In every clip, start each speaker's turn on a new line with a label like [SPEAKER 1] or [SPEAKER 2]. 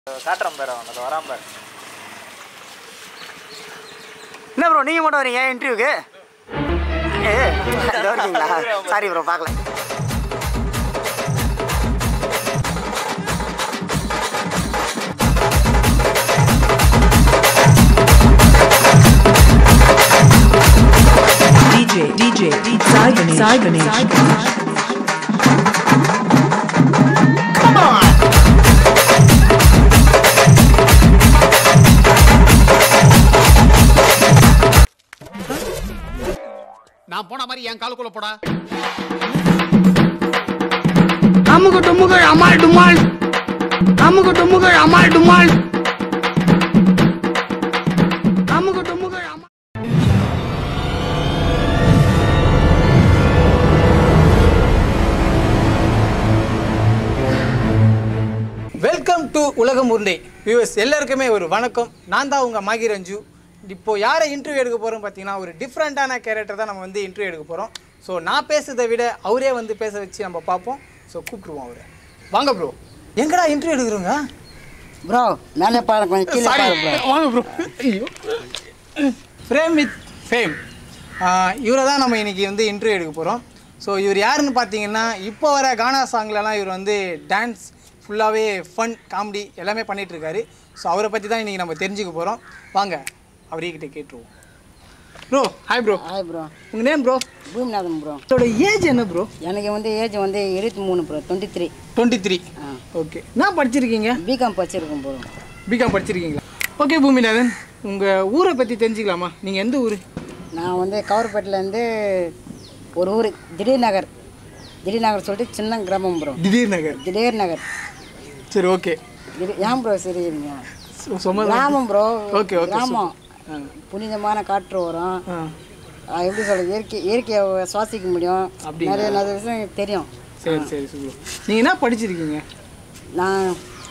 [SPEAKER 1] காட்டுறேன் பேர் அவன் அதை வராம பாரு
[SPEAKER 2] என்ன ப்ரோ நீங்கள் மட்டும் வரீங்க இன்டர்வியூக்கு ஏ இதோ இருக்கீங்களா சாரி ப்ரோ பார்க்கல
[SPEAKER 3] DJ, DJ, Cybernet, Cybernet.
[SPEAKER 4] நான் போன மாதிரி என் காலுக்குள்ள போடா
[SPEAKER 5] அமுக டுமுக அமால் டுமால் அமுக டுமுக அமால் டுமால் அமுக டுமுக அமால்
[SPEAKER 6] வெல்கம் டு உலகம் உருண்டை வியூவர்ஸ் எல்லாருக்குமே ஒரு வணக்கம் நான் தான் உங்கள் மாகி ரஞ்சு இப்போ யாரை இன்டர்வியூ எடுக்க போகிறோம் பார்த்தீங்கன்னா ஒரு டிஃப்ரெண்ட்டான கேரக்டர் தான் நம்ம வந்து இன்டர்வியூ எடுக்க போகிறோம் ஸோ நான் பேசுறதை விட அவரே வந்து பேச வச்சு நம்ம பார்ப்போம் ஸோ கூப்பிட்டுருவோம் அவரை வாங்க ப்ரோ எங்கடா இன்டர்வியூ எடுக்கிறோங்க
[SPEAKER 2] ப்ரோ மேலே பாரு கொஞ்சம் கீழே
[SPEAKER 6] சாரி
[SPEAKER 2] பாரு ப்ரோ
[SPEAKER 6] வாங்க ப்ரோ ஐயோ ஃப்ரேம் வித் ஃபேம் இவரை தான் நம்ம இன்னைக்கு வந்து இன்டர்வியூ எடுக்க போகிறோம் ஸோ இவர் யாருன்னு பார்த்தீங்கன்னா இப்போ வர கானா சாங்லலாம் இவர் வந்து டான்ஸ் ஃபுல்லாகவே ஃபன் காமெடி எல்லாமே பண்ணிட்டு இருக்காரு ஸோ அவரை பற்றி தான் இன்றைக்கி நம்ம தெரிஞ்சுக்க போகிறோம் வாங்க அவர்கிட்ட கேட்டுருவோம் bro hi bro
[SPEAKER 7] hi bro
[SPEAKER 6] உங்கள் நேம் ப்ரோ
[SPEAKER 7] பூமிநாதன் ப்ரோ
[SPEAKER 6] இதோட ஏஜ் என்ன ப்ரோ
[SPEAKER 7] எனக்கு வந்து ஏஜ் வந்து இருபத்தி மூணு bro twenty three
[SPEAKER 6] twenty three okay என்ன படிச்சிருக்கீங்க
[SPEAKER 7] பிகாம் படிச்சிருக்கேன் ப்ரோ
[SPEAKER 6] பிகாம் படிச்சிருக்கீங்களா ஓகே பூமிநாதன் உங்கள் ஊரை பற்றி தெரிஞ்சுக்கலாமா நீங்கள் எந்த ஊர்
[SPEAKER 7] நான் வந்து கவர்பேட்டிலேருந்து ஒரு ஊர் திடீர் நகர் திடீர் நகர் சொல்லிட்டு சின்ன கிராமம் ப்ரோ
[SPEAKER 6] திடீர் நகர்
[SPEAKER 7] திடீர் நகர்
[SPEAKER 6] சரி ஓகே
[SPEAKER 7] திடீர் ஏன் ப்ரோ சரி இருங்க
[SPEAKER 6] சும்மா
[SPEAKER 7] கிராமம் ப்ரோ
[SPEAKER 6] ஓகே ஓகே
[SPEAKER 7] கிராமம் புனிதமான காற்று வரும்
[SPEAKER 6] ஆ
[SPEAKER 7] ஆ, எப்படி சொல்றது இயற்கை இயற்கையை சுவாசிக்க முடியும்
[SPEAKER 6] அப்படிங்களா?
[SPEAKER 7] நிறைய நிறைய விஷயம் எனக்கு தெரியும்
[SPEAKER 6] சரி சரி சூப்பர் நீங்கள் என்ன படிச்சிருக்கீங்க
[SPEAKER 7] நான்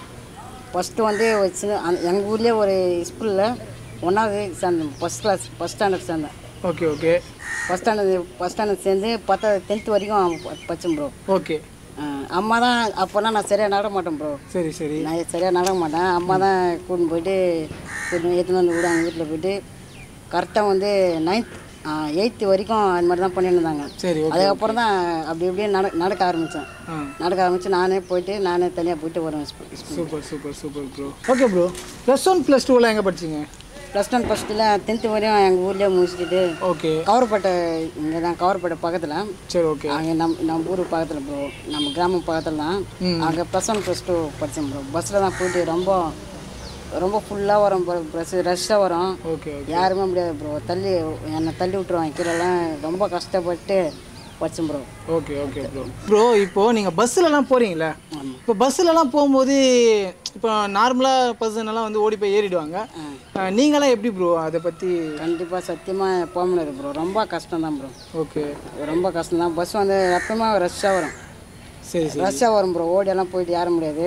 [SPEAKER 7] ஃபஸ்ட்டு வந்து ஒரு சின்ன எங்கள் ஊர்லேயே ஒரு ஸ்கூலில் ஒன்றாவது சேர்ந்தேன் ஃபஸ்ட் கிளாஸ் ஃபஸ்ட் ஸ்டாண்டர்ட் சேர்ந்தேன்
[SPEAKER 6] okay okay
[SPEAKER 7] first standard first standard சேர்ந்து பத்தாவது டென்த் வரைக்கும் ப- படித்தேன் ப்ரோ
[SPEAKER 6] ஓகே
[SPEAKER 7] அம்மா தான் அப்போனா நான் சரியாக நட மாட்டேன் ப்ரோ
[SPEAKER 6] சரி சரி
[SPEAKER 7] நான் சரியாக நட மாட்டேன் அம்மா தான் கூட்டின்னு போயிட்டு கூட்டின்னு எடுத்துன்னு வந்து விட அவங்க வீட்டில் போயிட்டு கரெக்டாக வந்து நைன்த் எயித்து வரைக்கும் அந்த மாதிரி தான் பண்ணிட்டு இருந்தாங்க
[SPEAKER 6] சரி ஓகே
[SPEAKER 7] அதுக்கப்புறம் தான் அப்படி இப்படியே நட நடக்க ஆரம்பித்தேன்
[SPEAKER 6] ஆ
[SPEAKER 7] நடக்க ஆரம்பித்து நானே போயிட்டு நானே தனியாக போயிட்டு வருவேன் school
[SPEAKER 6] super super super bro okay bro plus one plus டூவில் எங்கே படிச்சீங்க
[SPEAKER 7] ப்ளஸ் ஒன் ஃபஸ்ட்டில் டென்த்து வரையும் எங்கள் ஊர்லேயே முடிச்சுட்டு
[SPEAKER 6] ஓகே
[SPEAKER 7] கவர்பேட்டை இங்கே தான் கவர்பேட்டை பக்கத்தில்
[SPEAKER 6] சரி ஓகே
[SPEAKER 7] அங்கே நம் நம்ம ஊர் பக்கத்தில் ப்ரோ நம்ம கிராமம் பக்கத்தில் தான் அங்கே ப்ளஸ் ஒன் ப்ளஸ் டூ படித்தேன் ப்ரோ பஸ்ஸில் தான் போயிட்டு ரொம்ப ரொம்ப ஃபுல்லாக வரும் ப்ரோ பஸ் ரஷ்ஷாக வரும்
[SPEAKER 6] ஓகே ஓகே
[SPEAKER 7] யாருமே முடியாது ப்ரோ தள்ளி என்னை தள்ளி விட்டுருவாங்க கீழெல்லாம் ரொம்ப கஷ்டப்பட்டு படித்தேன் bro
[SPEAKER 6] okay okay bro bro இப்போது நீங்கள் பஸ்ஸிலலாம் போகிறீங்களா இப்போ பஸ்ஸிலலாம் போகும்போது இப்போ நார்மலாக பர்சன் எல்லாம் வந்து ஓடி போய் ஏறிடுவாங்க அஹ், நீங்களாம் எப்படி ப்ரோ அதை பற்றி
[SPEAKER 7] கண்டிப்பாக சத்தியமாக போக முடியாது ப்ரோ ரொம்ப கஷ்டம் தான் ப்ரோ
[SPEAKER 6] ஓகே
[SPEAKER 7] ரொம்ப கஷ்டம் தான் பஸ் வந்து எப்பவுமே ரஷ்ஷாக வரும்
[SPEAKER 6] சரி சரி
[SPEAKER 7] ரஷ்ஷாக வரும் ப்ரோ ஓடியெல்லாம் போயிட்டு ஏற முடியாது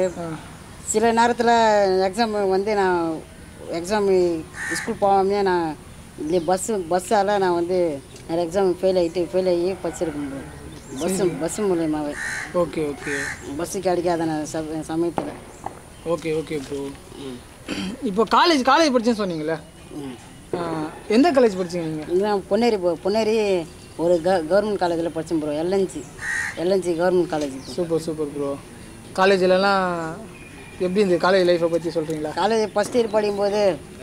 [SPEAKER 7] சில நேரத்தில் எக்ஸாம் வந்து நான் எக்ஸாம் ஸ்கூல் போகாமே நான் இல்லை பஸ்ஸு பஸ்ஸால் நான் வந்து நிறைய எக்ஸாம் ஃபெயில் ஆகிட்டு ஃபெயில் ஆகி படிச்சிருக்கேன் ப்ரோ பஸ்ஸு பஸ்ஸு மூலியமாகவே
[SPEAKER 6] ஓகே ஓகே
[SPEAKER 7] பஸ்ஸு கிடைக்காத நான் ச சமயத்தில்
[SPEAKER 6] ஓகே ஓகே ப்ரோ இப்போ காலேஜ் காலேஜ் படிச்சேன்னு சொன்னீங்களே அஹ், எந்த காலேஜ் படிச்சீங்க நீங்கள்
[SPEAKER 7] இதுதான் பொன்னேரி போ பொன்னேரி ஒரு க கவர்மெண்ட் காலேஜில் படித்தேன் bro L N C L N C government college
[SPEAKER 6] super super bro காலேஜ்லலாம் எப்படி இந்த காலேஜ் லைஃப்பை பற்றி சொல்கிறீங்களா
[SPEAKER 7] காலேஜ் ஃபஸ்ட் இயர் படிக்கும்போது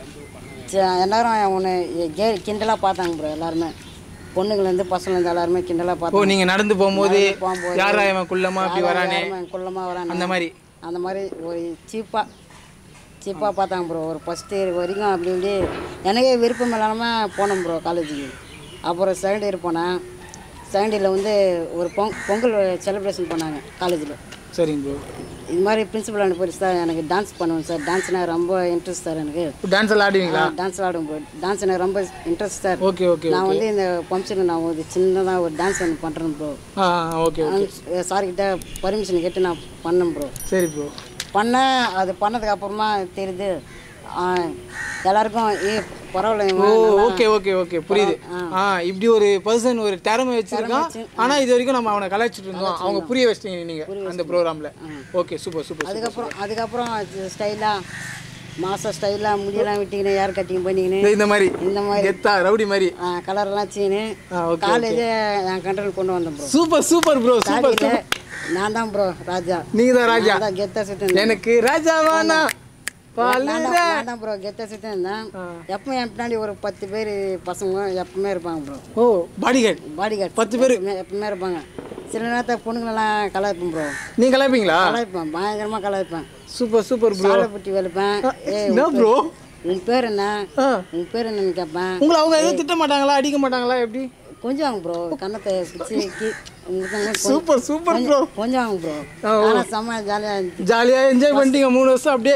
[SPEAKER 7] ச- எல்லாரும் ஒன்று கே கிண்டலாக பார்த்தாங்க ப்ரோ எல்லாருமே பொண்ணுங்கள்லேருந்து பசங்கலேருந்து எல்லாருமே கிண்டலாக
[SPEAKER 6] ஓ
[SPEAKER 7] பார்த்தாங்க
[SPEAKER 6] நீங்கள் நடந்து போகும்போது
[SPEAKER 7] போகும்போது
[SPEAKER 6] யாரா இவன் குள்ளமா அப்படி வரானே
[SPEAKER 7] குள்ளமாக வரானே
[SPEAKER 6] அந்த மாதிரி
[SPEAKER 7] அந்த மாதிரி ஒரு சீப்பாக சீப்பாக பார்த்தாங்க ப்ரோ ஒரு ஃபஸ்ட் இயர் வரைக்கும் அப்படி இப்படி எனக்கே விருப்பம் இல்லாமல் போனேன் ப்ரோ காலேஜுக்கு அப்புறம் செகண்ட் இயர் போனேன் செகண்ட் இயரில் வந்து ஒரு பொங் பொங்கல் செலிப்ரேஷன் பண்ணாங்க காலேஜில்
[SPEAKER 6] சரிங்க ப்ரோ
[SPEAKER 7] இது மாதிரி பிரின்சிபல் அனுப்பி சார் எனக்கு டான்ஸ் பண்ணுவேன் சார் டான்ஸ்னால் ரொம்ப இன்ட்ரெஸ்ட் சார் எனக்கு
[SPEAKER 6] டான்ஸ் எல்லாம் ஆடுவீங்களா
[SPEAKER 7] டான்ஸ் ஆடும் ப்ரோ டான்ஸ் எனக்கு ரொம்ப இன்ட்ரெஸ்ட் சார்
[SPEAKER 6] ஓகே ஓகே
[SPEAKER 7] நான் வந்து இந்த ஃபங்க்ஷனுக்கு நான் ஒரு சின்னதாக ஒரு டான்ஸ் ஒன்று பண்ணுறேன் ப்ரோ
[SPEAKER 6] ஆ ஓகே ஓகே
[SPEAKER 7] சார்கிட்ட பர்மிஷன் கேட்டு நான் பண்ணேன் ப்ரோ
[SPEAKER 6] சரி ப்ரோ
[SPEAKER 7] பண்ணேன் அது பண்ணதுக்கு அப்புறமா தெரியுது ஆ, எல்லாருக்கும் ஏ பரவாயில்ல
[SPEAKER 6] ஓ
[SPEAKER 7] இவன் நல்லா-
[SPEAKER 6] ஓகே ஓகே ஓகே புரியுது ஆ இப்படி ஒரு பர்சன் ஒரு திறமை வச்சிருக்கான் ஆனா இது வரைக்கும் நம்ம அவனை கலாய்ச்சிட்டு இருந்தோம் அவங்க புரிய வச்சிட்டீங்க நீங்க அந்த ப்ரோக்ராம்ல ஓகே சூப்பர் சூப்பர்
[SPEAKER 7] அதுக்கப்புறம் அதுக்கப்புறம் ஸ்டைலாக மாச ஸ்டைலாக முடியெல்லாம் விட்டிக்கின்னு ஏர் கட்டிங் பண்ணிக்கின்னு
[SPEAKER 6] இந்த மாதிரி
[SPEAKER 7] இந்த மாதிரி
[SPEAKER 6] கெத்தா ரவுடி மாதிரி
[SPEAKER 7] கலர்லாம் சீனு
[SPEAKER 6] ஆ, okay,
[SPEAKER 7] காலேஜே என் கண்ட்ரோல் கொண்டு வந்தேன் bro
[SPEAKER 6] super super bro super
[SPEAKER 7] காலையில் நான் தான் ப்ரோ ராஜா
[SPEAKER 6] நீங்க தான் ராஜா
[SPEAKER 7] நான் தான் கெத்தா சுத்தேன்
[SPEAKER 6] எனக்கு ராஜாவானா பால்
[SPEAKER 7] நான் தான் நான் தான் ப்ரோ கெத்தா சுத்தேன் இருந்தேன் எப்பவும் என் பின்னாடி ஒரு பத்து பேர் பசங்க எப்பவுமே இருப்பாங்க ப்ரோ
[SPEAKER 6] ஓ பாடிகார்ட்
[SPEAKER 7] பாடி கார்டு
[SPEAKER 6] பத்து பேரு?
[SPEAKER 7] எப்பவுமே இருப்பாங்க சில நேரத்தில் பொண்ணுங்களெல்லாம் கலாய்ப்பேன் ப்ரோ
[SPEAKER 6] நீங்க கலாய்ப்பீங்களா
[SPEAKER 7] கலாய்ப்பேன் பயங்கரமாக கலாய்ப்பேன்
[SPEAKER 6] சூப்பர் சூப்பர் ப்ரோ
[SPEAKER 7] சாலைப்பட்டி வெளுப்பேன் ஏய்
[SPEAKER 6] என்ன
[SPEAKER 7] உன்
[SPEAKER 6] ப்ரோ
[SPEAKER 7] பேர்- உன் பேர் என்ன
[SPEAKER 6] ஆ.
[SPEAKER 7] உன் பேர் என்னன்னு கேட்பேன்
[SPEAKER 6] உங்களை அவங்க எதுவும் திட்ட மாட்டாங்களா அடிக்க மாட்டாங்களா எப்படி
[SPEAKER 7] கொஞ்சம் வாங்க ப்ரோ கன்னத்தை பிடிச்சி கீ- உங்களுக்கு வந்து கொஞ்சம்
[SPEAKER 6] சூப்பர் சூப்பர் ப்ரோ
[SPEAKER 7] கொஞ்சம் வாங்க ப்ரோ
[SPEAKER 6] ஆ, ஓ.
[SPEAKER 7] ஆனால் செம்ம ஜாலியாக இருந்துச்சு
[SPEAKER 6] ஜாலியா என்ஜாய் பண்ணிட்டீங்க மூணு வருஷம் அப்படியே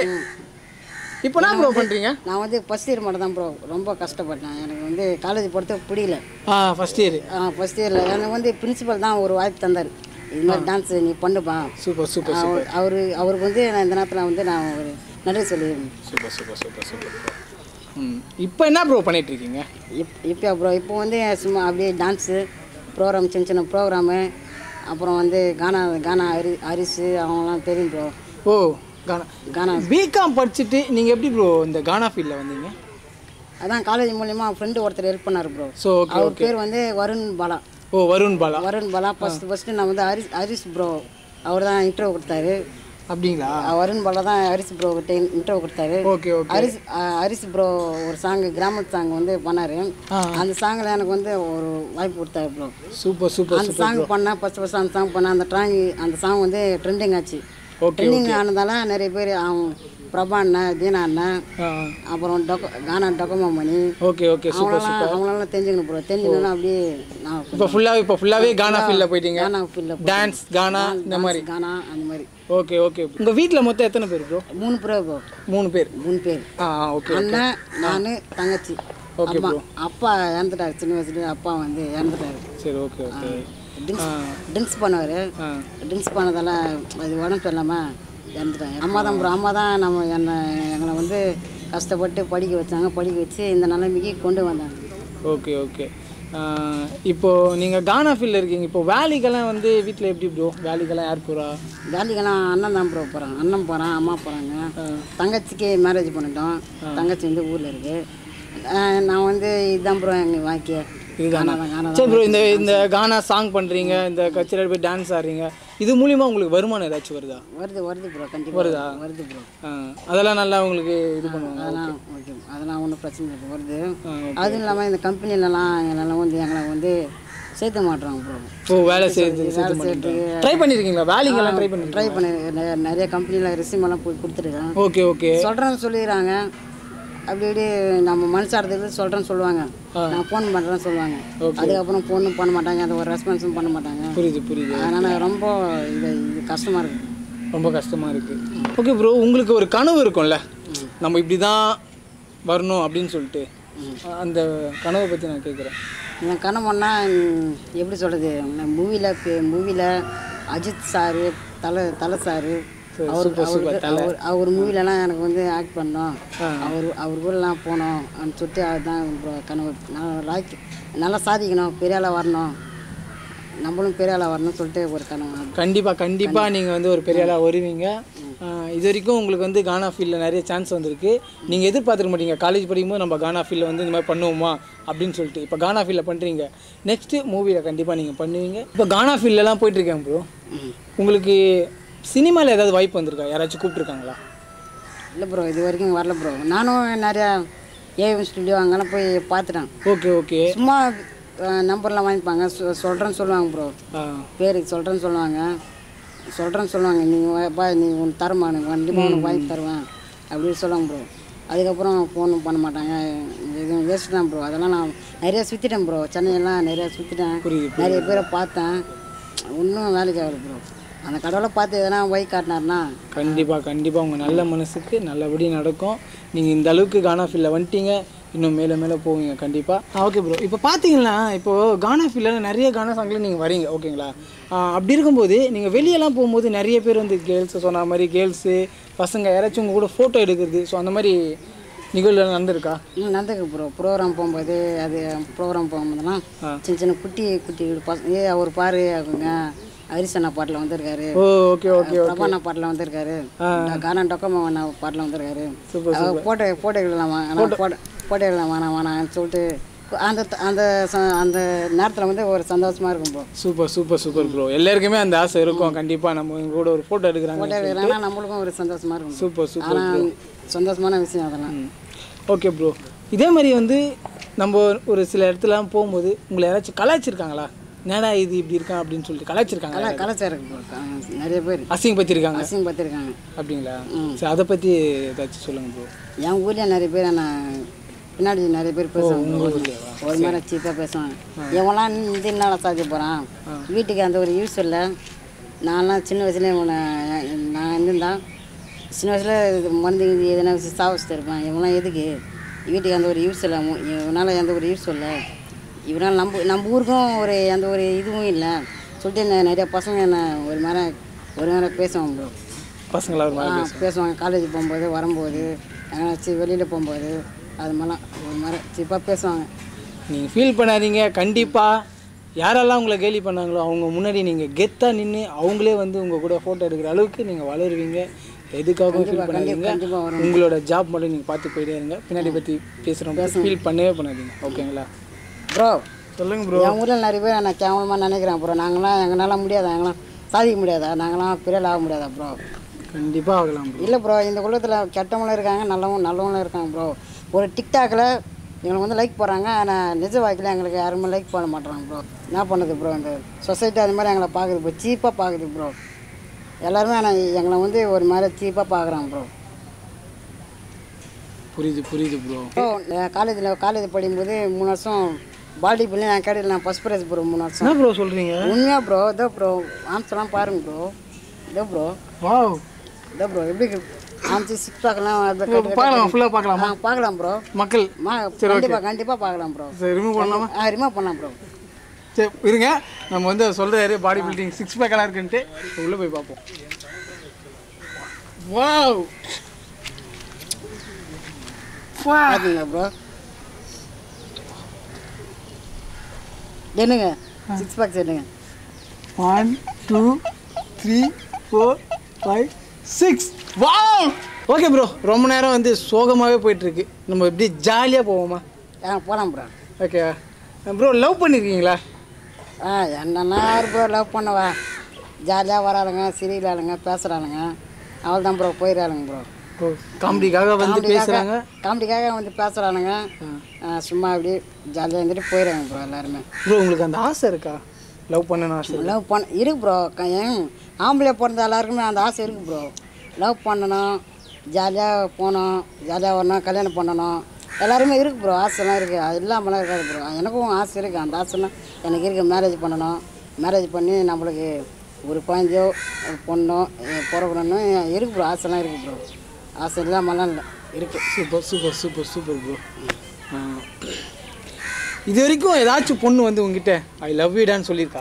[SPEAKER 6] இப்போ என்ன ப்ரோ பண்றீங்க
[SPEAKER 7] நான் வந்து ஃபஸ்ட் இயர் மட்டும் தான் ப்ரோ ரொம்ப கஷ்டப்பட்டேன் எனக்கு வந்து காலேஜ் படித்த பிடிக்கல
[SPEAKER 6] ஆ ஃபர்ஸ்ட் இயர்
[SPEAKER 7] ஃபஸ்ட் இயரில் எனக்கு வந்து பிரின்சிபல் தான் ஒரு வாய்ப்பு தந்தார் இது மாதிரி டான்ஸ் நீ பண்ணுப்பா
[SPEAKER 6] சூப்பர் சூப்பர்
[SPEAKER 7] அவர் அவரு அவருக்கு வந்து நான் இந்த நேரத்தில் வந்து நான் ஒரு நன்றி சொல்லி
[SPEAKER 6] சூப்பர் சூப்பர் சூப்பர் சூப்பர் ம் இப்போ என்ன ப்ரோ பண்ணிட்டு இருக்கீங்க
[SPEAKER 7] இப் இப்போ ப்ரோ இப்போ வந்து சும்மா அப்படியே டான்ஸு ப்ரோக்ராம் சின்ன சின்ன ப்ரோக்ராமு அப்புறம் வந்து கானா கானா ஹரி ஹரிஸு அவங்களாம் தெரியும் ப்ரோ
[SPEAKER 6] ஓ கானா
[SPEAKER 7] கானா
[SPEAKER 6] பிகாம் படிச்சுட்டு நீங்க எப்படி ப்ரோ இந்த கானா ஃபீல்டில் வந்தீங்க
[SPEAKER 7] அதான் காலேஜ் மூலியமா ஃப்ரெண்டு ஒருத்தர் ஹெல்ப் பண்ணார் ப்ரோ
[SPEAKER 6] ஸோ ஓகே
[SPEAKER 7] அவர் பேர் வந்து வருண் பாலா
[SPEAKER 6] ஓ வருண் பாலா
[SPEAKER 7] வருண் பாலா ஃபஸ்ட்டு ஃபஸ்ட்டு நான் வந்து ஹரிஸ் ஹரிஸ் ப்ரோ அவர் தான் இன்டர்வியூ கொடுத்தாரு
[SPEAKER 6] அப்படிங்களா
[SPEAKER 7] அஹ் வருண் பாலா தான் ஹரிஸ் ப்ரோ கிட்ட இன்டர்வியூ கொடுத்தாரு
[SPEAKER 6] ஓகே ஓகே
[SPEAKER 7] ஹரிஸ் அஹ் ஹரிஸ் ப்ரோ ஒரு சாங் கிராமத்து சாங் வந்து பண்ணார்
[SPEAKER 6] ஆ.
[SPEAKER 7] அந்த சாங்கில் எனக்கு வந்து ஒரு வாய்ப்பு கொடுத்தாரு ப்ரோ
[SPEAKER 6] சூப்பர் சூப்பர்
[SPEAKER 7] அந்த சாங் பண்ணேன் ஃபஸ்ட் ஃபஸ்ட் அந்த சாங் பண்ணேன் அந்த ட்ராங் அந்த சாங் வந்து ட்ரெண்டிங் ஆச்சு
[SPEAKER 6] ஓகே
[SPEAKER 7] ட்ரெண்டிங் ஆனதால நிறைய பேர் அவன் பிரபா அண்ணன் தீனா அண்ணன்
[SPEAKER 6] ஆ
[SPEAKER 7] அப்புறம் டொக்க கானா டொக்கமா மணி
[SPEAKER 6] ஓகே ஓகே சூப்பர்
[SPEAKER 7] அவங்களெல்லாம் அவங்களெல்லாம் தெரிஞ்சுக்கணும் ப்ரோ தெரிஞ்சுக்கணும் அப்படியே நான்
[SPEAKER 6] இப்போ ஃபுல்லாக இப்போ ஃபுல்லாகவே கானா ஃபீல்டில் போயிட்டீங்க
[SPEAKER 7] கானா ஃபீல்டில்
[SPEAKER 6] டான்ஸ் கானா இந்த மாதிரி
[SPEAKER 7] கானா அந்த மாதிரி
[SPEAKER 6] ஓகே ஓகே உங்கள் வீட்டில் மொத்தம் எத்தனை பேர் ப்ரோ
[SPEAKER 7] மூணு ப்ரோ ப்ரோ
[SPEAKER 6] மூணு பேர்
[SPEAKER 7] மூணு பேர்
[SPEAKER 6] ஆ ஆ, ஓகே
[SPEAKER 7] அண்ணன் நான் தங்கச்சி
[SPEAKER 6] Okay,
[SPEAKER 7] அம்மா
[SPEAKER 6] bro.
[SPEAKER 7] அப்பா இறந்துட்டாரு சின்ன வயசுல அப்பா வந்து இறந்துட்டாரு
[SPEAKER 6] சரி ஓகே ஓகே
[SPEAKER 7] ட்ரிங்க்ஸ் ட்ரிங்க்ஸ் பண்ணுவார்
[SPEAKER 6] ஆ
[SPEAKER 7] ட்ரிங்க்ஸ் பண்ணதால அது உடம்பு சரியில்லாமல் இறந்துட்டாங்க அம்மா தான் ப்ரோ அம்மா தான் நம்ம என்னை எங்களை வந்து கஷ்டப்பட்டு படிக்க வச்சாங்க படிக்க வச்சு இந்த நிலைமைக்கு கொண்டு வந்தாங்க
[SPEAKER 6] ஓகே ஓகே இப்போ நீங்கள் கானா ஃபீல்டில் இருக்கீங்க இப்போ வேலைக்கெல்லாம் வந்து வீட்டில் எப்படி ப்ரோ வேலைக்கெல்லாம் யார் போகிறா
[SPEAKER 7] வேலைக்கெல்லாம் அண்ணன் தான் ப்ரோ போகிறாங்க அண்ணன் போகிறான் அம்மா போகிறாங்க தங்கச்சிக்கு மேரேஜ் பண்ணிட்டோம் தங்கச்சி வந்து ஊரில் இருக்குது நான் வந்து இதுதான் ப்ரோ எங்கள் வாழ்க்கைய
[SPEAKER 6] இதுதானா
[SPEAKER 7] கானா தான், கானா தான்.
[SPEAKER 6] சரி ப்ரோ இந்த இந்த கானா சாங் பண்ணுறீங்க இந்த கச்சேரியில் போய் டான்ஸ் ஆடுறீங்க இது மூலிமா உங்களுக்கு வருமானம் ஏதாச்சும் வருதா
[SPEAKER 7] வருது வருது ப்ரோ கண்டிப்பாக
[SPEAKER 6] வருதா?
[SPEAKER 7] வருது ப்ரோ
[SPEAKER 6] ஆ, அதெல்லாம் நல்லா உங்களுக்கு இது பண்ணுவாங்க
[SPEAKER 7] அதெல்லாம் ஓகே அதெல்லாம் ஒன்றும் பிரச்சனை இல்லை வருது அதுவும் இல்லாமல் இந்த கம்பெனிலலாம் எங்களெல்லாம் வந்து எங்களை வந்து சேர்த்த மாட்டுறாங்க ப்ரோ
[SPEAKER 6] ஓ வேலை செய்யுது
[SPEAKER 7] வேலை செய்யறதுக்கு
[SPEAKER 6] ட்ரை பண்ணியிருக்கீங்களா வேலைக்கெல்லாம் ட்ரை பண்ணி
[SPEAKER 7] ட்ரை பண்ணி நெ- நிறைய கம்பெனியில் ரெசியூம் எல்லாம் போய் கொடுத்துருக்கேன்
[SPEAKER 6] ஓகே ஓகே
[SPEAKER 7] சொல்கிறேன்னு சொல்லிடுறாங்க அப்படி இப்படி நம்ம மனசாரத்துக்கு சொல்கிறேன்னு சொல்லுவாங்க நான் ஃபோன் பண்ணுறேன்னு சொல்லுவாங்க அதுக்கப்புறம் ஃபோனும் பண்ண மாட்டாங்க அந்த ஒரு ரெஸ்பான்ஸும் பண்ண மாட்டாங்க
[SPEAKER 6] புரியுது புரியுது
[SPEAKER 7] அதனால் ரொம்ப இது இது கஷ்டமாக இருக்குது
[SPEAKER 6] ரொம்ப கஷ்டமாக இருக்குது ஓகே ப்ரோ உங்களுக்கு ஒரு கனவு இருக்கும்ல நம்ம இப்படி தான் வரணும் அப்படின்னு சொல்லிட்டு அந்த கனவை பற்றி நான் கேட்குறேன்
[SPEAKER 7] என் கனவுன்னா ம், எப்படி சொல்கிறது மூவியில் மூவியில் அஜித் சாரு தலை தலை சாரு அவர் அவருக்கு அவர் அவர் மூவிலலாம் எனக்கு வந்து ஆக்ட் பண்ணோம் அவர் அவர் கூடலாம் போனோம் அப்படின்னு சொல்லிட்டு அதுதான் bro கனவு நான் லாய்க்கு நல்லா சாதிக்கணும் பெரிய ஆளாக வரணும் நம்மளும் பெரிய ஆளாக வரணும்னு சொல்லிட்டு ஒரு கனவு
[SPEAKER 6] கண்டிப்பாக கண்டிப்பாக நீங்கள் வந்து ஒரு பெரிய ஆளாக வருவீங்க ஆஹ் இது வரைக்கும் உங்களுக்கு வந்து கானா ஃபீல்டில் நிறைய சான்ஸ் வந்திருக்கு நீங்கள் எதிர்பார்த்துக்க மாட்டீங்க காலேஜ் படிக்கும்போது நம்ம கானா ஃபீல்டில் வந்து இந்த மாதிரி பண்ணுவோமா அப்படின்னு சொல்லிட்டு இப்போ கானா ஃபீல்டில் பண்ணுறீங்க நெக்ஸ்ட்டு மூவியில் கண்டிப்பாக நீங்கள் பண்ணுவீங்க இப்போ கானா ஃபீல்டெலாம் போயிட்டுருக்கேன் ப்ரோ உங்களுக்கு சினிமாவில் ஏதாவது வாய்ப்பு வந்திருக்கா யாராச்சும் கூப்பிட்ருக்காங்களா
[SPEAKER 7] இல்லை ப்ரோ இது வரைக்கும் வரல ப்ரோ நானும் நிறையா ஏஎம் ஸ்டுடியோ அங்கெல்லாம் போய் பார்த்துட்டேன்
[SPEAKER 6] ஓகே ஓகே
[SPEAKER 7] சும்மா நம்பர்லாம் வாங்கிப்பாங்க சொ- சொல்கிறேன்னு சொல்லுவாங்க ப்ரோ
[SPEAKER 6] ஆ
[SPEAKER 7] பேருக்கு சொல்கிறேன்னு சொல்லுவாங்க சொல்கிறேன்னு சொல்லுவாங்க நீங்கள் பா நீ உனக்கு தரமா எனக்கு கண்டிப்பாக உனக்கு வாங்கி தருவேன் அப்படின்னு சொல்லுவாங்க ப்ரோ அதுக்கப்புறம் ஃபோனும் பண்ண மாட்டாங்க எதுவும் வேஸ்ட் தான் ப்ரோ அதெல்லாம் நான் நிறைய சுற்றிட்டேன் ப்ரோ சென்னையெல்லாம் நிறைய சுற்றிட்டேன்
[SPEAKER 6] புரியுது,
[SPEAKER 7] நிறைய பேரை பார்த்தேன் ஒன்றும் வேலைக்கு ஆகல ப்ரோ அந்த கடவுளை பார்த்து எதனா வை காட்டினாருன்னா
[SPEAKER 6] கண்டிப்பாக கண்டிப்பாக உங்கள் நல்ல மனசுக்கு நல்லபடி நடக்கும் நீங்கள் இந்த அளவுக்கு கானா ஃபீல்டில் வந்துட்டீங்க இன்னும் மேலே மேலே போவீங்க கண்டிப்பாக ஓகே ப்ரோ இப்போ பார்த்தீங்கன்னா இப்போது கானா ஃபீல்டில் நிறைய கானா சாங்கில் நீங்கள் வரீங்க ஓகேங்களா ஆ, அப்படி இருக்கும்போது நீங்கள் வெளியெல்லாம் போகும்போது நிறைய பேர் வந்து கேர்ள்ஸு சொன்ன மாதிரி கேர்ள்ஸு பசங்க யாராச்சும் உங்கள் கூட ஃபோட்டோ எடுக்கிறது ஸோ அந்த மாதிரி நிகழ்வு நடந்திருக்கா
[SPEAKER 7] ம் நடந்துக்கு ப்ரோ ப்ரோக்ராம் போகும்போது அது ப்ரோக்ராம் போகும்போதெல்லாம் சின்ன சின்ன குட்டி குட்டி பசங்க ஏ அவர் பாரு அவங்க ஹரிசண்ணா பாட்டில் வந்திருக்காரு
[SPEAKER 6] ஓ ஓகே ஓகே
[SPEAKER 7] பிரபாண்ணா பாட்டில் வந்திருக்காரு கானா டொக்கம்மா பாட்டில் வந்திருக்காரு அவர் போட்டோ போட்டோ எடுக்கலாமா நான் போட்டோ போட்டோ எடுக்கலாம் வேணாம் வேணாம்னு சொல்லிட்டு அந்த அந்த ச- அந்த நேரத்தில் வந்து ஒரு சந்தோஷமா இருக்கும் bro
[SPEAKER 6] super super super bro எல்லாருக்குமே அந்த ஆசை இருக்கும் கண்டிப்பா நம்ம இவங்க கூட ஒரு ஃபோட்டோ எடுக்கிறாங்க
[SPEAKER 7] போட்டோ எடுக்கலாம்னா நம்மளுக்கும் ஒரு சந்தோஷமா இருக்கும்
[SPEAKER 6] சூப்பர் சூப்பர்
[SPEAKER 7] ஆனால் சந்தோஷமான விஷயம் அதெல்லாம்
[SPEAKER 6] ஓகே ப்ரோ இதே மாதிரி வந்து நம்ம ஒரு சில இடத்துலலாம் போகும்போது உங்களை யாராச்சும் கலாய்ச்சிருக்காங்களா என்னடா இது இப்படி இருக்கான் அப்படின்னு சொல்லிட்டு கலாய்ச்சிருக்காங்களா
[SPEAKER 7] கலா கலாச்சாரம் ப்ரோ நிறைய பேர்
[SPEAKER 6] அசிங்கப்படுத்திருக்காங்க
[SPEAKER 7] அசிங்க பார்த்துருக்காங்க
[SPEAKER 6] அப்படிங்களா சரி அதை பற்றி ஏதாச்சும் சொல்லுங்க ப்ரோ
[SPEAKER 7] என் ஊர்லேயே நிறைய பேர் நான் பின்னாடி நிறைய பேர் பேசுவாங்க ஒரு மாதிரி சீப்பாக பேசுவாங்க இவன்லாம் இந்த என்ன சாதிக்க போகிறான் வீட்டுக்கு அந்த ஒரு யூஸ் இல்லை நான்லாம் சின்ன வயசுல இவனை நான் இருந்திருந்தா சின்ன வயசில் இது மருந்து இது எதனா வச்சு சாவச்சு இருப்பேன் இவன்லாம் எதுக்கு வீட்டுக்கு அந்த ஒரு யூஸ் இல்லை மு- இவனால் எந்த ஒரு யூஸ் இல்லை இவனால் நம்ம நம்ம ஊருக்கும் ஒரு எந்த ஒரு இதுவும் இல்லை சொல்லிட்டு என்ன நிறைய பசங்க என்ன ஒரு மாதிரி ஒரு மாதிரி பேசுவாங்க ப்ரோ
[SPEAKER 6] பசங்களா ஒரு மாதிரி
[SPEAKER 7] ஆ, பேசுவாங்க காலேஜ் போகும்போது வரும்போது எங்கேனாச்சும் வெளியில் போகும்போது அது மாதிரிலாம் ஒரு மாதிரி சீப்பாக பேசுவாங்க
[SPEAKER 6] நீங்கள் ஃபீல் பண்ணாதீங்க கண்டிப்பாக யாரெல்லாம் உங்களை கேலி பண்ணாங்களோ அவங்க முன்னாடி நீங்கள் கெத்தாக நின்று அவங்களே வந்து உங்கள் கூட ஃபோட்டோ எடுக்கிற அளவுக்கு நீங்கள் வளருவீங்க எதுக்காகவும் ஃபீல் பண்ணாதீங்க
[SPEAKER 7] கண்டிப்பா வரும்.
[SPEAKER 6] உங்களோட ஜாப் மட்டும் நீங்கள் பார்த்து போயிட்டே இருங்க பின்னாடி பற்றி பேசுகிறோம் ஃபீல் பண்ணவே பண்ணாதீங்க ஓகேங்களா
[SPEAKER 7] ப்ரோ
[SPEAKER 6] சொல்லுங்க ப்ரோ
[SPEAKER 7] என் ஊரில் நிறைய பேர் நான் கேவலமாக நினைக்கிறேன் ப்ரோ நாங்களாம் எங்களால் முடியாதா எங்களாம் சாதிக்க முடியாதா நாங்களாம் பெரிய ஆக முடியாதா ப்ரோ
[SPEAKER 6] கண்டிப்பாக ஆகலாம் ப்ரோ
[SPEAKER 7] இல்லை ப்ரோ இந்த குலத்தில் கெட்டவங்களும் இருக்காங்க நல்லவங்க நல்லவங்களும் இருக்காங்க ப்ரோ ஒரு டிக்டாக்கில் எங்களுக்கு வந்து லைக் போடுறாங்க ஆனால் நிஜ வாழ்க்கையில் எங்களுக்கு யாருமே லைக் பண்ண மாட்றாங்க ப்ரோ என்ன பண்ணுது ப்ரோ இந்த சொசைட்டி அது மாதிரி எங்களை பார்க்குது ப்ரோ சீப்பாக பார்க்குது ப்ரோ எல்லாருமே ஆனால் எங்களை வந்து ஒரு மாதிரி சீப்பாக பார்க்குறாங்க ப்ரோ
[SPEAKER 6] புரியுது புரியுது ப்ரோ
[SPEAKER 7] ப்ரோ காலேஜில் காலேஜ் படிக்கும்போது மூணு வருஷம் பாடி பிள்ளை என் கடையில் நான் ஃபஸ்ட் ப்ரைஸ் ப்ரோ மூணு வருஷம்
[SPEAKER 6] என்ன ப்ரோ சொல்கிறீங்க
[SPEAKER 7] உண்மையாக ப்ரோ இதோ ப்ரோ ஆம்ஸ்லாம் பாருங்க ப்ரோ இதோ ப்ரோ
[SPEAKER 6] வாவ்
[SPEAKER 7] இதோ ப்ரோ எப்படி ஆம்ஸ் சிக்ஸ் பேக்லாம்
[SPEAKER 6] பார்க்கலாம் ஃபுல்லாக பார்க்கலாமா
[SPEAKER 7] பார்க்கலாம் ப்ரோ
[SPEAKER 6] மக்கள்
[SPEAKER 7] மா கண்டிப்பாக கண்டிப்பாக பார்க்கலாம் ப்ரோ
[SPEAKER 6] சரி ரிமூவ் பண்ணலாமா
[SPEAKER 7] ஆ ரிமூவ் பண்ணலாம் ப்ரோ
[SPEAKER 6] சரி இருங்க நம்ம வந்து சொல்கிறாரு பாடி பில்டிங் சிக்ஸ் பேக்கெல்லாம் இருக்குன்ட்டு உள்ளே போய் பார்ப்போம் வாவ்
[SPEAKER 7] பார்த்தீங்க ப்ரோ என்னங்க சிக்ஸ் பேக்ஸ் என்னங்க
[SPEAKER 6] one two three four five six wow okay bro ரொம்ப நேரம் வந்து சோகமாகவே போயிட்டுருக்கு நம்ம எப்படி ஜாலியாக போவோமா
[SPEAKER 7] ஆ போகலாம் ப்ரோ
[SPEAKER 6] ஓகே ப்ரோ லவ் பண்ணியிருக்கீங்களா
[SPEAKER 7] ஆ என்னென்ன யார் ப்ரோ லவ் பண்ணவா ஜாலியாக வராளுங்க சிரிக்கிறாளுங்க பேசுகிறாளுங்க அவள் தான் ப்ரோ போயிடறாளுங்க ப்ரோ
[SPEAKER 6] ஓ காமெடிக்காக வந்து பேசுகிறாங்க
[SPEAKER 7] காமெடிக்காக வந்து பேசுகிறானுங்க சும்மா அப்படியே ஜாலியாக இருந்துட்டு போயிடுறாங்க ப்ரோ எல்லாருமே
[SPEAKER 6] ப்ரோ உங்களுக்கு அந்த ஆசை இருக்கா லவ் பண்ணணும் ஆசை இருக்கா?
[SPEAKER 7] லவ் பண்ண இருக்கு ப்ரோ ஏன் ஆம்பளை பிறந்த எல்லாருக்குமே அந்த ஆசை இருக்குது ப்ரோ லவ் பண்ணணும் ஜாலியாக போகணும் ஜாலியாக வரணும் கல்யாணம் பண்ணணும் எல்லாருமே இருக்குது ப்ரோ ஆசைலாம் இருக்குது அது இல்லாமலாம் இருக்காது ப்ரோ எனக்கும் ஆசை இருக்குது அந்த ஆசைலாம் எனக்கு இருக்குது மேரேஜ் பண்ணணும் மேரேஜ் பண்ணி நம்மளுக்கு ஒரு குழந்தையோ ஒரு பொண்ணோ அஹ் பிறக்கணும்னு இருக்கு ப்ரோ ஆசைலாம் இருக்குது ப்ரோ ஆசை இல்லாமலாம் இல்லை இருக்குது
[SPEAKER 6] super super super super bro இது வரைக்கும் ஏதாச்சும் பொண்ணு வந்து உங்ககிட்ட ஐ லவ் யூடான்னு சொல்லியிருக்கா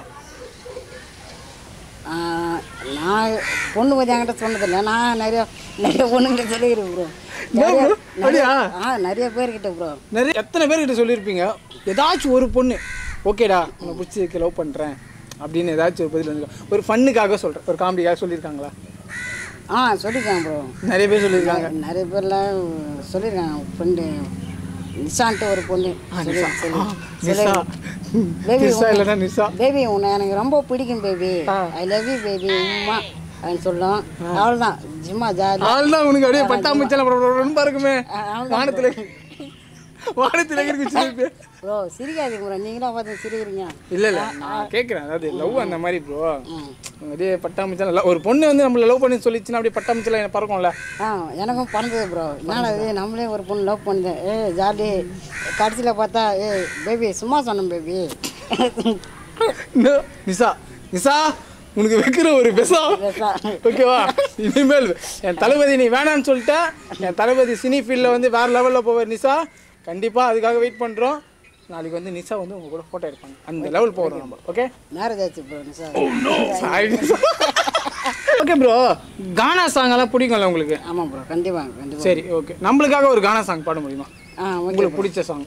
[SPEAKER 7] ஆஹ் நான் பொண்ணு பற்றி என்கிட்ட சொன்னதில்லை நான் நிறைய நிறைய பொண்ணுங்கிட்ட சொல்லிக்கிறேன் ப்ரோ நிறைய நிறைய ஆ நிறைய பேர்கிட்ட ப்ரோ
[SPEAKER 6] நிறைய எத்தனை பேர்கிட்ட சொல்லியிருப்பீங்க ஏதாச்சும் ஒரு பொண்ணு ஓகேடா உன்னை பிடிச்சிருக்கு லவ் பண்ணுறேன் அப்படின்னு ஏதாச்சும் ஒரு பதில் வந்து ஒரு ஃபன்னுக்காக சொல்கிறேன் ஒரு காமெடிக்காக சொல்லியிருக்காங்களா
[SPEAKER 7] ஆ சொல்லியிருக்கேன் ப்ரோ
[SPEAKER 6] நிறைய பேர் சொல்லியிருக்காங்க
[SPEAKER 7] நிறைய பேர்லாம் சொல்லியிருக்காங்க ஃப்ரெண்டு நிஷான்ட்டு ஒரு பொண்ணு சொல்லி சொல்லி
[SPEAKER 6] நிஷா
[SPEAKER 7] பேபி
[SPEAKER 6] நிஷா இல்லைன்னா நிஷா
[SPEAKER 7] பேபி உன்னை எனக்கு ரொம்ப பிடிக்கும் baby I love you baby உம்மா அப்படின்னு சொல்லும் அவ்வளோதான் சும்மா ஜாலி
[SPEAKER 6] ஆள் தான் உனக்கு அப்படியே பட்டாம்பூச்சல ரொம்ப இருக்குமே வானத்தில் வானத்தில் இருக்கு
[SPEAKER 7] ப்ரோ சிரிக்காதீங்க ப்ரோ நீங்களும் பார்த்து சிரிக்கிறீங்க
[SPEAKER 6] இல்லை இல்லை நான் கேட்குறேன் அதாவது லவ் அந்த மாதிரி ப்ரோ அப்படியே பட்டாம்பூச்சல் இல்லை ஒரு பொண்ணு வந்து நம்மளை லவ் பண்ணி சொல்லிச்சுன்னா அப்படியே பட்டாம்பூச்சல எனக்கு பறக்கும்ல
[SPEAKER 7] ஆ எனக்கும் பிறந்தது ப்ரோ என்னடா இது நம்மளே ஒரு பொண்ணு லவ் பண்ணுது ஏ ஜாலி கடைசியில் பார்த்தா ஏ பேபி சும்மா சொன்னேன் பேபி
[SPEAKER 6] No, நிசா நிசா உனக்கு வைக்கிற ஒரு பெசா ஓகேவா இனிமேல் என் தளபதி நீ வேணான்னு சொல்லிட்ட என் தளபதி சினி ஃபீல்டில் வந்து வேற லெவலில் போவார் நிசா கண்டிப்பாக அதுக்காக வெயிட் பண்ணுறோம் நாளைக்கு வந்து நிசா வந்து உங்க கூட ஃபோட்டோ எடுப்பாங்க அந்த லெவல் போகிறோம் நம்ம ஓகே
[SPEAKER 7] மேரேஜ் ஆச்சு ப்ரோ சார்
[SPEAKER 6] சாரி நிசா ஓகே ப்ரோ கானா சாங் எல்லாம் பிடிக்கும்ல உங்களுக்கு
[SPEAKER 7] ஆமாம் ப்ரோ கண்டிப்பாக கண்டிப்பாக
[SPEAKER 6] சரி ஓகே நம்மளுக்காக ஒரு கானா சாங் பாட முடியுமா
[SPEAKER 7] ஆ ஓகே
[SPEAKER 6] உங்களுக்கு பிடிச்ச சாங்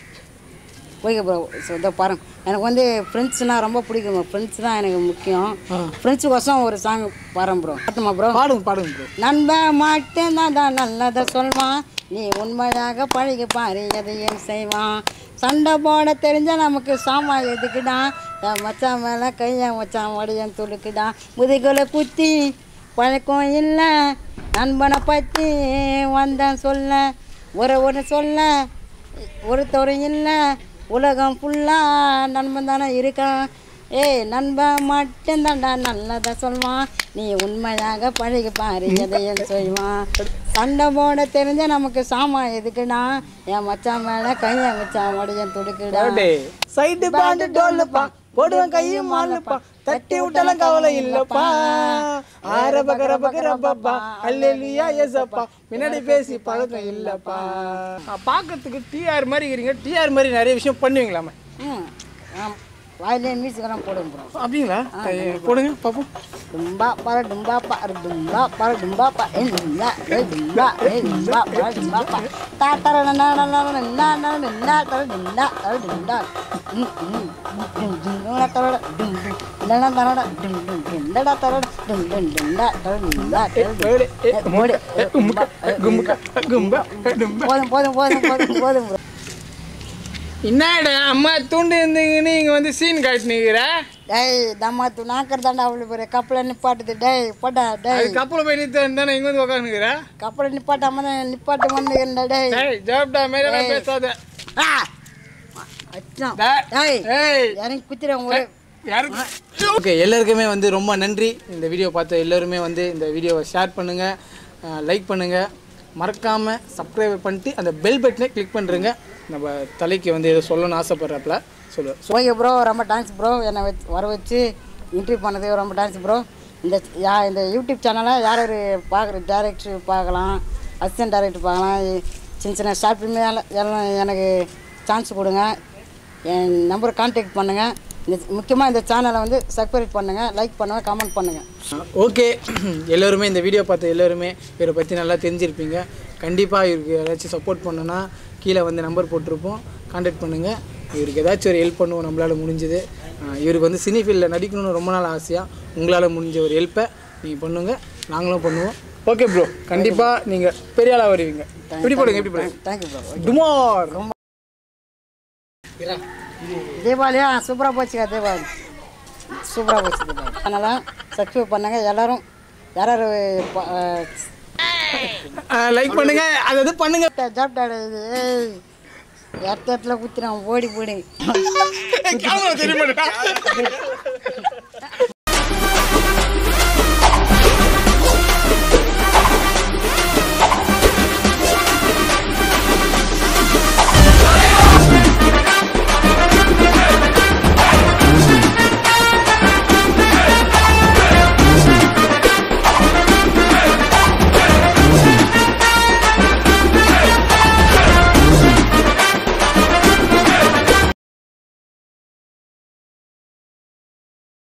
[SPEAKER 7] ஓகே ப்ரோ ஸோ இதோ பாருங்க எனக்கு வந்து ஃப்ரெண்ட்ஸ்னால் ரொம்ப பிடிக்கும் ஃப்ரெண்ட்ஸ் தான் எனக்கு முக்கியம் ஃப்ரெண்ட்ஸுக்கோசம் ஒரு சாங் பாடுறேன் ப்ரோ பாட்டுமா ப்ரோ
[SPEAKER 6] பாடுங்க பாடுங்க ப்ரோ
[SPEAKER 7] நண்பன் மட்டும்தான் தான் நல்லதை சொல்வான் நீ உண்மையாக பழகி பாரு எதையும் செய்வான் சண்டை போட தெரிஞ்ச நமக்கு சாமா எதுக்குடா என் மச்சான் மேலே கையை மச்சான் உடையன் துளுக்குடா முதுகுல குத்தி பழக்கம் இல்லை நண்பனை பற்றி வந்தேன் சொல்ல ஒரு ஒன்று சொல்ல ஒருத்தரும் இல்லை உலகம் ஃபுல்லாக நண்பன் தானே இருக்கான் ஏய் நண்பன் மட்டும்தான்டா நல்லதை சொல்வான் நீ உண்மையாக பழகி பாரு எதையும் செய்வான் சண்டை போட தெரிஞ்ச நமக்கு சாமா எதுக்குடா என் மச்சான் மேலே கையை மச்சான் உடையன் துடுக்குடா
[SPEAKER 6] சைடு பாண்டு டோல்லுப்பா போடுவேன் கையும் மாலுப்பா தட்டி விட்டாலும் கவலை இல்லப்பா ஆர பகர பகர பாப்பா அல்லேலியா ஏசப்பா முன்னாடி பேசி பழக்கம் இல்லப்பா பார்க்கறதுக்கு டிஆர் மாதிரி இருக்கிறீங்க டிஆர் மாதிரி நிறைய விஷயம் பண்ணுவீங்களாமே
[SPEAKER 7] ம் ஆமாம் வாயிலே மியூசிக்கெல்லாம் போடுங்க ப்ரோ
[SPEAKER 6] அப்படிங்களா ஏய், போடுங்க பார்ப்போம்
[SPEAKER 7] டும்பா பர டும்பா பாரு டும்பா பர டும்பா பா ஏ டும்பா ஏ டும்பா ஏ டும்பா பர டும்பா பா தா தர நா நா நா நா நா நா நா நா தர டுண்டா தர டுண்டா ம் ம் டும் டும் நா தர டும் டும் நா தர டும் டும் டும் டடா தர டும் டும் டுண்டா தர டுண்டா தர
[SPEAKER 6] போடு, ஏ,
[SPEAKER 7] போடு
[SPEAKER 6] ஏ, கும்புக்கா, ஏ, கும்புக்கா, ஏ, கும்பா, ஏ, டும்பா.
[SPEAKER 7] போதும் போதும் போதும் போதும் போதும் ப்ரோ
[SPEAKER 6] என்னடா அம்மா தூண்டு இருந்தீங்கன்னு இங்க வந்து சீன் காட்டினீங்கிற
[SPEAKER 7] டேய் தம்மா தூ நாக்கர் தாண்டா அவ்வளோ பெரிய கப்பலை நிப்பாட்டுது டேய் போடா டேய்
[SPEAKER 6] கப்பல் போய் நிறுத்த தானே இங்க வந்து உட்காந்துக்கிற
[SPEAKER 7] கப்பலை நிப்பாட்டாம தான் நிப்பாட்டு வந்துக்கிறேன்டா டேய்
[SPEAKER 6] ஏய் ஜாப்டா மாரி எல்லாம் பேசாத
[SPEAKER 7] ஆ அச்சான்
[SPEAKER 6] டேய்.
[SPEAKER 7] டேய்
[SPEAKER 6] ஏய்
[SPEAKER 7] இறங்கி குத்திடுறேன் ஒரு
[SPEAKER 6] ஓகே எல்லாருக்குமே வந்து ரொம்ப நன்றி இந்த வீடியோ பார்த்த எல்லாருமே வந்து இந்த வீடியோவை ஷேர் பண்ணுங்கள் லைக் பண்ணுங்கள் மறக்காமல் சப்ஸ்கிரைப் பண்ணிட்டு அந்த பெல் பட்டனை கிளிக் பண்ணுறங்க நம்ம தலைக்கு வந்து ஏதோ சொல்லணும்னு ஆசைப்படுறப்பல சொல்லு
[SPEAKER 7] ஓகே ப்ரோ ரொம்ப தேங்க்ஸ் ப்ரோ என்னை வச்சு வர வச்சு இன்டர்வியூ பண்ணது ரொம்ப தேங்க்ஸ் ப்ரோ இந்த யா இந்த யூடியூப் சேனலை யார் யார் பார்க்குற டேரக்டர் பார்க்கலாம் அசிஸ்டன்ட் டேரக்டர் பார்க்கலாம் சின்ன சின்ன ஷார்ட் ஃபிலிம் எல்லாம் எனக்கு சான்ஸ் கொடுங்க என் நம்பரை கான்டாக்ட் பண்ணுங்கள் இந்த முக்கியமாக இந்த சேனலை வந்து சப்ஸ்கிரைப் பண்ணுங்கள் லைக் பண்ணுங்கள் கமெண்ட் பண்ணுங்கள்
[SPEAKER 6] ஓகே எல்லோருமே இந்த வீடியோ பார்த்த எல்லோருமே இவரை பற்றி நல்லா தெரிஞ்சிருப்பீங்க கண்டிப்பாக இவருக்கு ஏதாச்சும் சப்போர்ட் பண்ணுன்னா கீழே வந்து நம்பர் போட்டிருப்போம் கான்டாக்ட் பண்ணுங்கள் இவருக்கு ஏதாச்சும் ஒரு ஹெல்ப் பண்ணுவோம் நம்மளால் முடிஞ்சது அஹ் இவருக்கு வந்து சினி ஃபீல்டில் நடிக்கணும்னு ரொம்ப நாள் ஆசையாக உங்களால் முடிஞ்ச ஒரு ஹெல்ப்பை நீங்கள் பண்ணுங்கள் நாங்களும் பண்ணுவோம் ஓகே ப்ரோ கண்டிப்பாக நீங்கள் பெரிய ஆளாக வருவீங்க இப்படி போடுங்க இப்படி போடுங்க
[SPEAKER 7] தேங்க்யூ ப்ரோ
[SPEAKER 6] டுமார்
[SPEAKER 7] தீபாவளியா சூப்பராக போச்சுக்கா தீபாவளி சூப்பராக போச்சு தீபாவளி அதனால் சப்ஸ்கிரைப் பண்ணுங்கள் எல்லோரும் யார் யார்
[SPEAKER 6] லைக் பண்ணுங்க அதாவது பண்ணுங்க
[SPEAKER 7] ஜாப்டாடு இது ஏய் இடத்துல குத்தினான் ஓடி போடி
[SPEAKER 6] கேமரா தெரிய மாட்டேன்